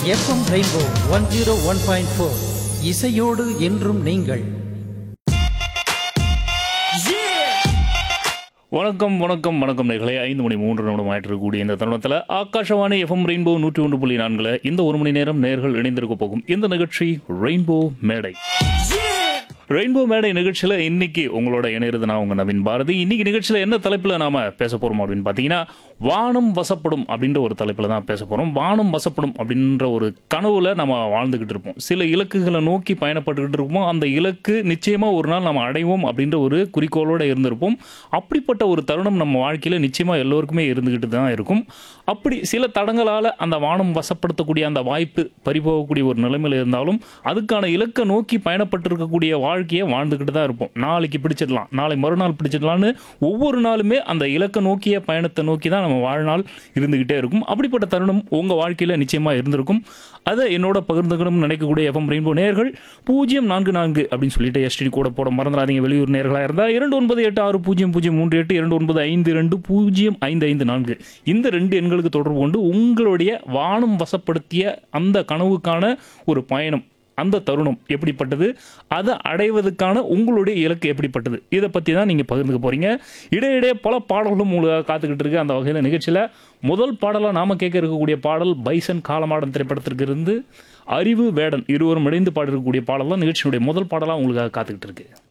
FM rainbow one zero one point four இசையோடு என்றும் நீங்கள் வணக்கம் வணக்கம் வணக்கம் நேர்களே ஐந்து மணி மூன்று நிமிடம் ஆயிட்டு இருக்கக்கூடிய இந்த தருணத்தில் ஆகாஷவாணி எஃப்எம் ரெயின்போ நூற்றி ஒன்று புள்ளி நான்குல இந்த ஒரு மணி நேரம் நேர்கள் இணைந்திருக்க போகும் இந்த நிகழ்ச்சி ரெயின்போ மேடை ரெயின்போ மேடை நிகழ்ச்சியில் இன்னைக்கு உங்களோட இணையிறது நான் உங்க நவீன் பாரதி இன்னைக்கு நிகழ்ச்சியில் என்ன தலைப்பில் நாம பேச போறோம் அப்படின்னு பார்த்தீங்கன்னா வானம் வசப்படும் அப்படின்ற ஒரு தலைப்பில் தான் பேச போறோம் வானம் வசப்படும் அப்படின்ற ஒரு கனவுல நம்ம வாழ்ந்துகிட்டு இருப்போம் சில இலக்குகளை நோக்கி பயணப்பட்டுக்கிட்டு இருப்போம் அந்த இலக்கு நிச்சயமா ஒரு நாள் நம்ம அடைவோம் அப்படின்ற ஒரு குறிக்கோளோட இருந்திருப்போம் அப்படிப்பட்ட ஒரு தருணம் நம்ம வாழ்க்கையில நிச்சயமா எல்லோருக்குமே இருந்துகிட்டு தான் இருக்கும் அப்படி சில தடங்களால அந்த வானம் வசப்படுத்தக்கூடிய அந்த வாய்ப்பு பறிபோகக்கூடிய ஒரு நிலைமையில இருந்தாலும் அதுக்கான இலக்கை நோக்கி பயணப்பட்டிருக்கக்கூடிய வாழ்க்கையை வாழ்ந்துக்கிட்டு தான் இருப்போம் நாளைக்கு பிடிச்சிடலாம் நாளை மறுநாள் பிடிச்சிடலான்னு ஒவ்வொரு நாளுமே அந்த இலக்கை நோக்கிய பயணத்தை நோக்கி தான் நம்ம வாழ்நாள் இருந்துகிட்டே இருக்கும் அப்படிப்பட்ட தருணம் உங்க வாழ்க்கையில நிச்சயமா இருந்திருக்கும் அதை என்னோட பகிர்ந்துக்கணும்னு நினைக்கக்கூடிய எஃப்எம் ரெயின்போ நேர்கள் பூஜ்ஜியம் நான்கு நான்கு அப்படின்னு சொல்லிட்டு எஸ்டி கூட போட மறந்துடாதீங்க வெளியூர் நேர்களாக இருந்தால் இரண்டு ஒன்பது எட்டு ஆறு பூஜ்ஜியம் பூஜ்ஜியம் மூன்று எட்டு இரண்டு ஒன்பது ஐந்து ரெண்டு பூஜ்ஜியம் ஐந்து ஐந்து நான்கு இந்த ரெண்டு எண்களுக்கு தொடர்பு கொண்டு உங்களுடைய வானம் வசப்படுத்திய அந்த கனவுக்கான ஒரு பயணம் அந்த தருணம் எப்படிப்பட்டது அதை அடைவதற்கான உங்களுடைய இலக்கு எப்படிப்பட்டது இதை பற்றி தான் நீங்கள் பகிர்ந்துக்க போகிறீங்க இடையிடையே பல பாடல்களும் உங்களுக்காக காத்துக்கிட்டு இருக்கு அந்த வகையில் நிகழ்ச்சியில் முதல் பாடலாக நாம கேட்க இருக்கக்கூடிய பாடல் பைசன் காலமாடன் திரைப்படத்திற்கு இருந்து அறிவு வேடன் இருவரும் இணைந்து பாடிருக்கக்கூடிய பாடல் தான் நிகழ்ச்சியினுடைய முதல் பாடலாக உங்களுக்காக காத்துக்கிட்டு இருக்கு